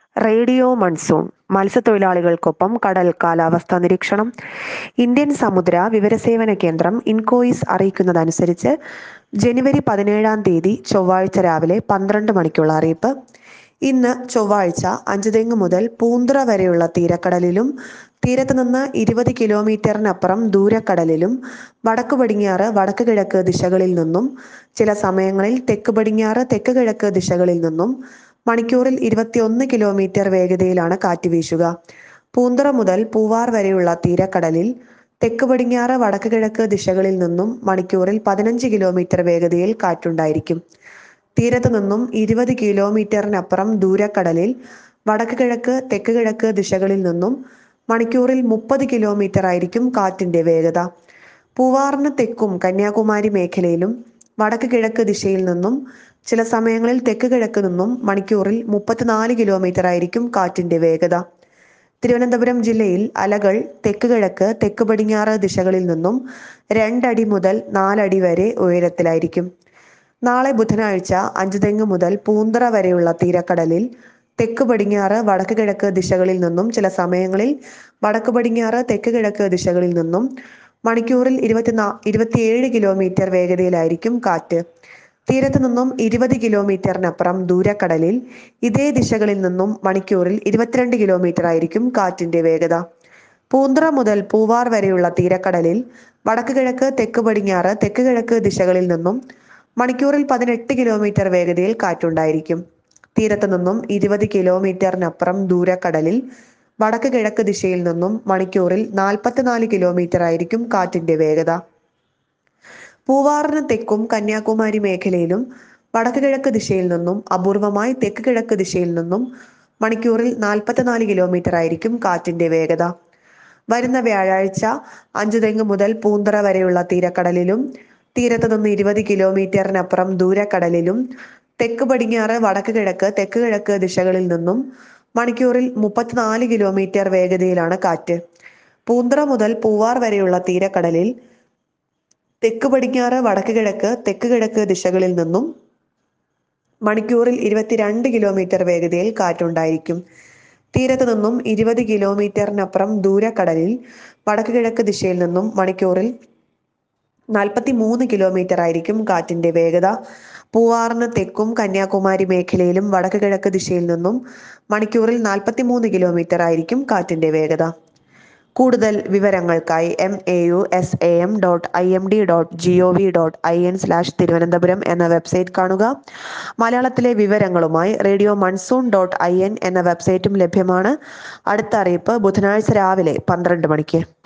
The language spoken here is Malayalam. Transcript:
റേഡിയോ മൺസൂൺ മത്സ്യത്തൊഴിലാളികൾക്കൊപ്പം കടൽ കാലാവസ്ഥാ നിരീക്ഷണം ഇന്ത്യൻ സമുദ്ര വിവരസേവന കേന്ദ്രം ഇൻകോയിസ് അറിയിക്കുന്നതനുസരിച്ച് ജനുവരി പതിനേഴാം തീയതി ചൊവ്വാഴ്ച രാവിലെ പന്ത്രണ്ട് മണിക്കുള്ള അറിയിപ്പ് ഇന്ന് ചൊവ്വാഴ്ച അഞ്ചുതെങ്ങ് മുതൽ പൂന്തുറ വരെയുള്ള തീരക്കടലിലും തീരത്ത് നിന്ന് ഇരുപത് കിലോമീറ്ററിനപ്പുറം ദൂരക്കടലിലും വടക്ക് പടിഞ്ഞാറ് വടക്ക് കിഴക്ക് ദിശകളിൽ നിന്നും ചില സമയങ്ങളിൽ തെക്ക് പടിഞ്ഞാറ് തെക്ക് കിഴക്ക് ദിശകളിൽ നിന്നും മണിക്കൂറിൽ ഇരുപത്തിയൊന്ന് കിലോമീറ്റർ വേഗതയിലാണ് കാറ്റ് വീശുക പൂന്തുറ മുതൽ പൂവാർ വരെയുള്ള തീരക്കടലിൽ തെക്ക് പടിഞ്ഞാറ് വടക്ക് കിഴക്ക് ദിശകളിൽ നിന്നും മണിക്കൂറിൽ പതിനഞ്ച് കിലോമീറ്റർ വേഗതയിൽ കാറ്റുണ്ടായിരിക്കും തീരത്ത് നിന്നും ഇരുപത് കിലോമീറ്ററിനപ്പുറം ദൂരക്കടലിൽ വടക്ക് കിഴക്ക് തെക്ക് കിഴക്ക് ദിശകളിൽ നിന്നും മണിക്കൂറിൽ മുപ്പത് കിലോമീറ്റർ ആയിരിക്കും കാറ്റിന്റെ വേഗത പൂവാറിന് തെക്കും കന്യാകുമാരി മേഖലയിലും വടക്ക് കിഴക്ക് ദിശയിൽ നിന്നും ചില സമയങ്ങളിൽ തെക്ക് കിഴക്ക് നിന്നും മണിക്കൂറിൽ മുപ്പത്തിനാല് കിലോമീറ്റർ ആയിരിക്കും കാറ്റിന്റെ വേഗത തിരുവനന്തപുരം ജില്ലയിൽ അലകൾ തെക്ക് കിഴക്ക് തെക്ക് പടിഞ്ഞാറ് ദിശകളിൽ നിന്നും രണ്ടടി മുതൽ നാലടി വരെ ഉയരത്തിലായിരിക്കും നാളെ ബുധനാഴ്ച അഞ്ചുതെങ്ങ് മുതൽ പൂന്തറ വരെയുള്ള തീരക്കടലിൽ തെക്ക് പടിഞ്ഞാറ് വടക്ക് കിഴക്ക് ദിശകളിൽ നിന്നും ചില സമയങ്ങളിൽ വടക്ക് പടിഞ്ഞാറ് തെക്ക് കിഴക്ക് ദിശകളിൽ നിന്നും മണിക്കൂറിൽ ഇരുപത്തിനാ ഇരുപത്തിയേഴ് കിലോമീറ്റർ വേഗതയിലായിരിക്കും കാറ്റ് തീരത്ത് നിന്നും ഇരുപത് കിലോമീറ്ററിനപ്പുറം ദൂരക്കടലിൽ ഇതേ ദിശകളിൽ നിന്നും മണിക്കൂറിൽ ഇരുപത്തിരണ്ട് കിലോമീറ്റർ ആയിരിക്കും കാറ്റിന്റെ വേഗത പൂന്തറ മുതൽ പൂവാർ വരെയുള്ള തീരക്കടലിൽ വടക്ക് കിഴക്ക് തെക്ക് പടിഞ്ഞാറ് തെക്ക് കിഴക്ക് ദിശകളിൽ നിന്നും മണിക്കൂറിൽ പതിനെട്ട് കിലോമീറ്റർ വേഗതയിൽ കാറ്റുണ്ടായിരിക്കും തീരത്ത് നിന്നും ഇരുപത് കിലോമീറ്ററിനപ്പുറം ദൂരക്കടലിൽ വടക്ക് കിഴക്ക് ദിശയിൽ നിന്നും മണിക്കൂറിൽ നാൽപ്പത്തിനാല് കിലോമീറ്റർ ആയിരിക്കും കാറ്റിന്റെ വേഗത പൂവാറിന് തെക്കും കന്യാകുമാരി മേഖലയിലും വടക്ക് കിഴക്ക് ദിശയിൽ നിന്നും അപൂർവമായി തെക്ക് കിഴക്ക് ദിശയിൽ നിന്നും മണിക്കൂറിൽ നാൽപ്പത്തിനാല് കിലോമീറ്റർ ആയിരിക്കും കാറ്റിന്റെ വേഗത വരുന്ന വ്യാഴാഴ്ച അഞ്ചുതെങ്ങ് മുതൽ പൂന്തറ വരെയുള്ള തീരക്കടലിലും തീരത്ത് നിന്ന് ഇരുപത് കിലോമീറ്ററിനപ്പുറം ദൂരക്കടലിലും തെക്ക് പടിഞ്ഞാറ് വടക്ക് കിഴക്ക് തെക്ക് കിഴക്ക് ദിശകളിൽ നിന്നും മണിക്കൂറിൽ മുപ്പത്തിനാല് കിലോമീറ്റർ വേഗതയിലാണ് കാറ്റ് പൂന്തറ മുതൽ പൂവാർ വരെയുള്ള തീരക്കടലിൽ തെക്ക് പടിഞ്ഞാറ് വടക്ക് കിഴക്ക് തെക്ക് കിഴക്ക് ദിശകളിൽ നിന്നും മണിക്കൂറിൽ ഇരുപത്തിരണ്ട് കിലോമീറ്റർ വേഗതയിൽ കാറ്റുണ്ടായിരിക്കും തീരത്ത് നിന്നും ഇരുപത് കിലോമീറ്ററിനപ്പുറം ദൂരക്കടലിൽ വടക്ക് കിഴക്ക് ദിശയിൽ നിന്നും മണിക്കൂറിൽ നാൽപ്പത്തി മൂന്ന് കിലോമീറ്റർ ആയിരിക്കും കാറ്റിന്റെ വേഗത പൂവാറിന് തെക്കും കന്യാകുമാരി മേഖലയിലും വടക്ക് കിഴക്ക് ദിശയിൽ നിന്നും മണിക്കൂറിൽ നാൽപ്പത്തി മൂന്ന് കിലോമീറ്റർ ആയിരിക്കും കാറ്റിന്റെ വേഗത കൂടുതൽ വിവരങ്ങൾക്കായി M A U S A M dot I M D dot G O V dot I N slash Thiruvananthapuram എന്ന വെബ്സൈറ്റ് കാണുക മലയാളത്തിലെ വിവരങ്ങളുമായി radio monsoon dot I N എന്ന വെബ്സൈറ്റും ലഭ്യമാണ് അടുത്ത അറിയിപ്പ് ബുധനാഴ്ച രാവിലെ പന്ത്രണ്ട് മണിക്ക്